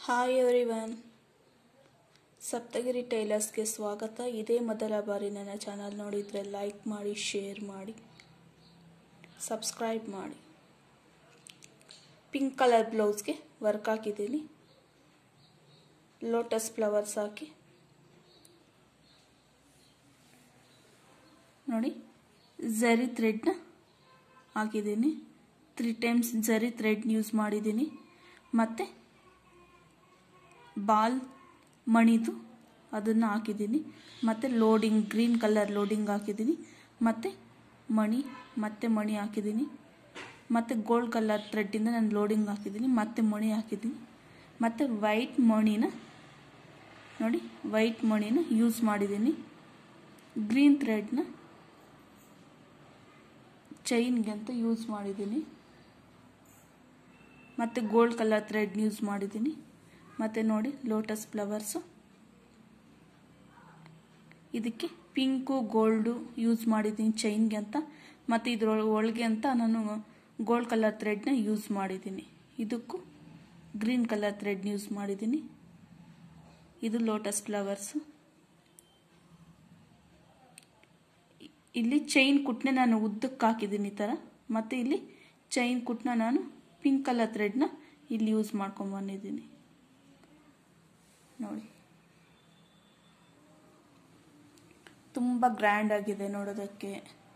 hi everyone Saptagiri ಟೈಲರ್ಸ್ಗೆ ಸ್ವಾಗತ ಇದೇ ಮೊದಲ ಬಾರಿ ನನ್ನ ಚಾನಲ್ ನೋಡಿದರೆ ಲೈಕ್ ಮಾಡಿ ಶೇರ್ ಮಾಡಿ ಸಬ್ಸ್ಕ್ರೈಬ್ ಮಾಡಿ ಪಿಂಕ್ ಕಲರ್ ಬ್ಲೌಸ್ಗೆ ವರ್ಕ್ ಹಾಕಿದ್ದೀನಿ ಲೋಟಸ್ ಫ್ಲವರ್ಸ್ ಹಾಕಿ ನೋಡಿ ಝರಿ ಥ್ರೆಡ್ನ ಹಾಕಿದ್ದೀನಿ three times zari thread use ಮಾಡಿದ್ದೀನಿ ಮತ್ತು ಬಾಲ್ ಮಣಿದು ಅದನ್ನು ಹಾಕಿದ್ದೀನಿ ಮತ್ತು ಲೋಡಿಂಗ್ ಗ್ರೀನ್ ಕಲರ್ ಲೋಡಿಂಗ್ ಹಾಕಿದ್ದೀನಿ ಮತ್ತು ಮಣಿ ಮತ್ತು ಮಣಿ ಹಾಕಿದ್ದೀನಿ ಮತ್ತು ಗೋಲ್ಡ್ ಕಲರ್ ಥ್ರೆಡ್ಡಿಂದ ನಾನು ಲೋಡಿಂಗ್ ಹಾಕಿದ್ದೀನಿ ಮತ್ತು ಮಣಿ ಹಾಕಿದ್ದೀನಿ ಮತ್ತು ವೈಟ್ ಮಣಿನ ನೋಡಿ ವೈಟ್ ಮಣಿನ ಯೂಸ್ ಮಾಡಿದ್ದೀನಿ ಗ್ರೀನ್ ಥ್ರೆಡ್ನ ಚೈನ್ಗೆ ಅಂತ ಯೂಸ್ ಮಾಡಿದ್ದೀನಿ ಮತ್ತು ಗೋಲ್ಡ್ ಕಲರ್ ಥ್ರೆಡ್ ಯೂಸ್ ಮಾಡಿದ್ದೀನಿ ಮತ್ತು ನೋಡಿ ಲೋಟಸ್ ಫ್ಲವರ್ಸು ಇದಕ್ಕೆ ಪಿಂಕು ಗೋಲ್ಡು ಯೂಸ್ ಮಾಡಿದ್ದೀನಿ ಚೈನ್ಗೆ ಅಂತ ಮತ್ತು ಇದ್ರ ಒಳಗೆ ಅಂತ ನಾನು ಗೋಲ್ಡ್ ಕಲರ್ ಥ್ರೆಡ್ನ ಯೂಸ್ ಮಾಡಿದ್ದೀನಿ ಇದಕ್ಕೂ ಗ್ರೀನ್ ಕಲರ್ ಥ್ರೆಡ್ ಯೂಸ್ ಮಾಡಿದ್ದೀನಿ ಇದು ಲೋಟಸ್ ಫ್ಲವರ್ಸು ಇಲ್ಲಿ ಚೈನ್ ಕುಟ್ನೆ ನಾನು ಉದ್ದಕ್ಕೆ ಹಾಕಿದ್ದೀನಿ ಈ ಥರ ಮತ್ತು ಇಲ್ಲಿ ಚೈನ್ ಕುಟ್ನ ನಾನು ಪಿಂಕ್ ಕಲರ್ ಥ್ರೆಡ್ನ ಇಲ್ಲಿ ಯೂಸ್ ಮಾಡ್ಕೊಂಬಂದಿದ್ದೀನಿ ನೋಡಿ ತುಂಬ ಗ್ರ್ಯಾಂಡ್ ಆಗಿದೆ ನೋಡೋದಕ್ಕೆ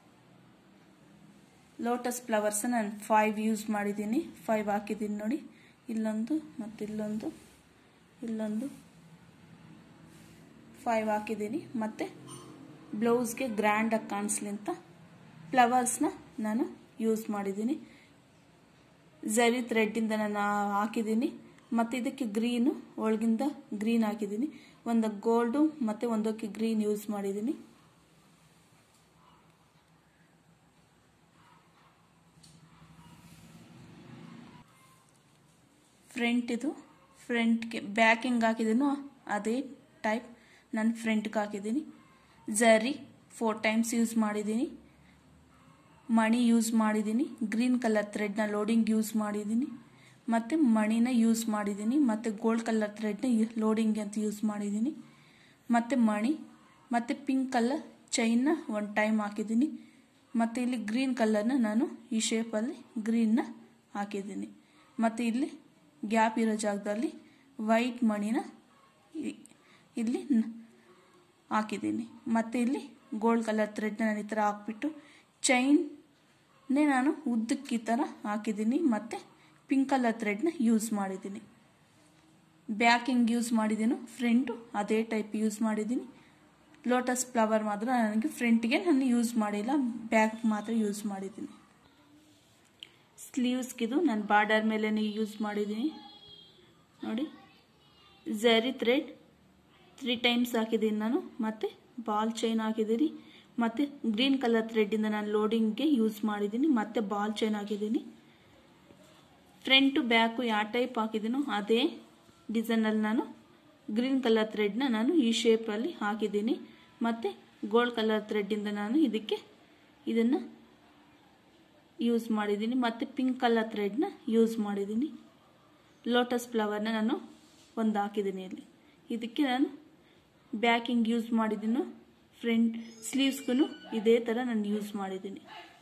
ಲೋಟಸ್ ಫ್ಲವರ್ಸ್ ನಾನು ಫೈವ್ ಯೂಸ್ ಮಾಡಿದ್ದೀನಿ ಫೈವ್ ಹಾಕಿದ್ದೀನಿ ನೋಡಿ ಇಲ್ಲೊಂದು ಮತ್ತು ಇಲ್ಲೊಂದು ಇಲ್ಲೊಂದು ಫೈವ್ ಹಾಕಿದ್ದೀನಿ ಮತ್ತು ಬ್ಲೌಸ್ಗೆ ಗ್ರ್ಯಾಂಡಾಗಿ ಕಾಣಿಸ್ಲಿ ಅಂತ ಫ್ಲವರ್ಸ್ನ ನಾನು ಯೂಸ್ ಮಾಡಿದ್ದೀನಿ ಝರಿ ಥ್ರೆಡ್ಡಿಂದ ನಾನು ಹಾಕಿದ್ದೀನಿ ಮತ್ತು ಇದಕ್ಕೆ ಗ್ರೀನು ಒಳಗಿಂದ ಗ್ರೀನ್ ಹಾಕಿದ್ದೀನಿ ಒಂದು ಗೋಲ್ಡು ಮತ್ತು ಒಂದಕ್ಕೆ ಗ್ರೀನ್ ಯೂಸ್ ಮಾಡಿದ್ದೀನಿ ಫ್ರಂಟ್ ಇದು ಫ್ರಂಟ್ಗೆ ಬ್ಯಾಕಿಂಗ್ ಹಾಕಿದ್ದೀನೋ ಅದೇ ಟೈಪ್ ನಾನು ಫ್ರಂಟ್ಗೆ ಹಾಕಿದ್ದೀನಿ ಝರಿ ಫೋರ್ ಟೈಮ್ಸ್ ಯೂಸ್ ಮಾಡಿದ್ದೀನಿ ಮಣಿ ಯೂಸ್ ಮಾಡಿದ್ದೀನಿ ಗ್ರೀನ್ ಕಲರ್ ಥ್ರೆಡ್ನ ಲೋಡಿಂಗ್ ಯೂಸ್ ಮಾಡಿದ್ದೀನಿ ಮತ್ತು ಮಣಿನ ಯೂಸ್ ಮಾಡಿದ್ದೀನಿ ಮತ್ತು ಗೋಲ್ಡ್ ಕಲರ್ ಥ್ರೆಡ್ನ ಲೋಡಿಂಗ್ ಅಂತ ಯೂಸ್ ಮಾಡಿದ್ದೀನಿ ಮತ್ತು ಮಣಿ ಮತ್ತು ಪಿಂಕ್ ಕಲರ್ ಚೈನ್ನ ಒನ್ ಟೈಮ್ ಹಾಕಿದ್ದೀನಿ ಮತ್ತು ಇಲ್ಲಿ ಗ್ರೀನ್ ಕಲರ್ನ ನಾನು ಈ ಶೇಪಲ್ಲಿ ಗ್ರೀನ್ನ ಹಾಕಿದ್ದೀನಿ ಮತ್ತು ಇಲ್ಲಿ ಗ್ಯಾಪ್ ಇರೋ ಜಾಗದಲ್ಲಿ ವೈಟ್ ಮಣಿನ ಇಲ್ಲಿ ಹಾಕಿದ್ದೀನಿ ಮತ್ತು ಇಲ್ಲಿ ಗೋಲ್ಡ್ ಕಲರ್ ಥ್ರೆಡ್ನ ನಾನು ಈ ಥರ ಹಾಕ್ಬಿಟ್ಟು ಚೈನ್ನೇ ನಾನು ಉದ್ದಕ್ಕೆ ಈ ಥರ ಹಾಕಿದ್ದೀನಿ ಮತ್ತು ಪಿಂಕ್ ಕಲರ್ ಥ್ರೆಡ್ನ ಯೂಸ್ ಮಾಡಿದ್ದೀನಿ ಬ್ಯಾಕಿಂಗ್ ಯೂಸ್ ಮಾಡಿದ್ದೀನು ಫ್ರಂಟು ಅದೇ ಟೈಪ್ ಯೂಸ್ ಮಾಡಿದ್ದೀನಿ ಲೋಟಸ್ ಫ್ಲವರ್ ಮಾತ್ರ ನನಗೆ ಫ್ರಂಟ್ಗೆ ನಾನು ಯೂಸ್ ಮಾಡಿಲ್ಲ ಬ್ಯಾಕ್ ಮಾತ್ರ ಯೂಸ್ ಮಾಡಿದ್ದೀನಿ ಸ್ಲೀವ್ಸ್ಗಿದು ನಾನು ಬಾರ್ಡರ್ ಮೇಲೇ ಯೂಸ್ ಮಾಡಿದ್ದೀನಿ ನೋಡಿ ಝರಿ ಥ್ರೆಡ್ ತ್ರೀ ಟೈಮ್ಸ್ ಹಾಕಿದ್ದೀನಿ ನಾನು ಮತ್ತು ಬಾಲ್ ಚೈನ್ ಹಾಕಿದ್ದೀನಿ ಮತ್ತು ಗ್ರೀನ್ ಕಲರ್ ಥ್ರೆಡ್ಡಿಂದ ನಾನು ಲೋಡಿಂಗ್ಗೆ ಯೂಸ್ ಮಾಡಿದ್ದೀನಿ ಮತ್ತು ಬಾಲ್ ಚೈನ್ ಹಾಕಿದ್ದೀನಿ ಫ್ರಂಟು ಬ್ಯಾಕು ಯಾವ ಟೈಪ್ ಹಾಕಿದ್ದೀನೋ ಅದೇ ಡಿಸೈನಲ್ಲಿ ನಾನು ಗ್ರೀನ್ ಕಲರ್ ಥ್ರೆಡ್ನ ನಾನು ಈ ಶೇಪಲ್ಲಿ ಹಾಕಿದ್ದೀನಿ ಮತ್ತು ಗೋಲ್ಡ್ ಕಲರ್ ಥ್ರೆಡ್ಡಿಂದ ನಾನು ಇದಕ್ಕೆ ಇದನ್ನು ಯೂಸ್ ಮಾಡಿದ್ದೀನಿ ಮತ್ತು ಪಿಂಕ್ ಕಲರ್ ಥ್ರೆಡ್ನ ಯೂಸ್ ಮಾಡಿದ್ದೀನಿ ಲೋಟಸ್ ಫ್ಲವರ್ನ ನಾನು ಒಂದು ಹಾಕಿದ್ದೀನಿ ಇಲ್ಲಿ ಇದಕ್ಕೆ ನಾನು ಬ್ಯಾಕಿಂಗ್ ಯೂಸ್ ಮಾಡಿದ್ದೀನೋ ಫ್ರಂಟ್ ಸ್ಲೀವ್ಸ್ಗೂ ಇದೇ ಥರ ನಾನು ಯೂಸ್ ಮಾಡಿದ್ದೀನಿ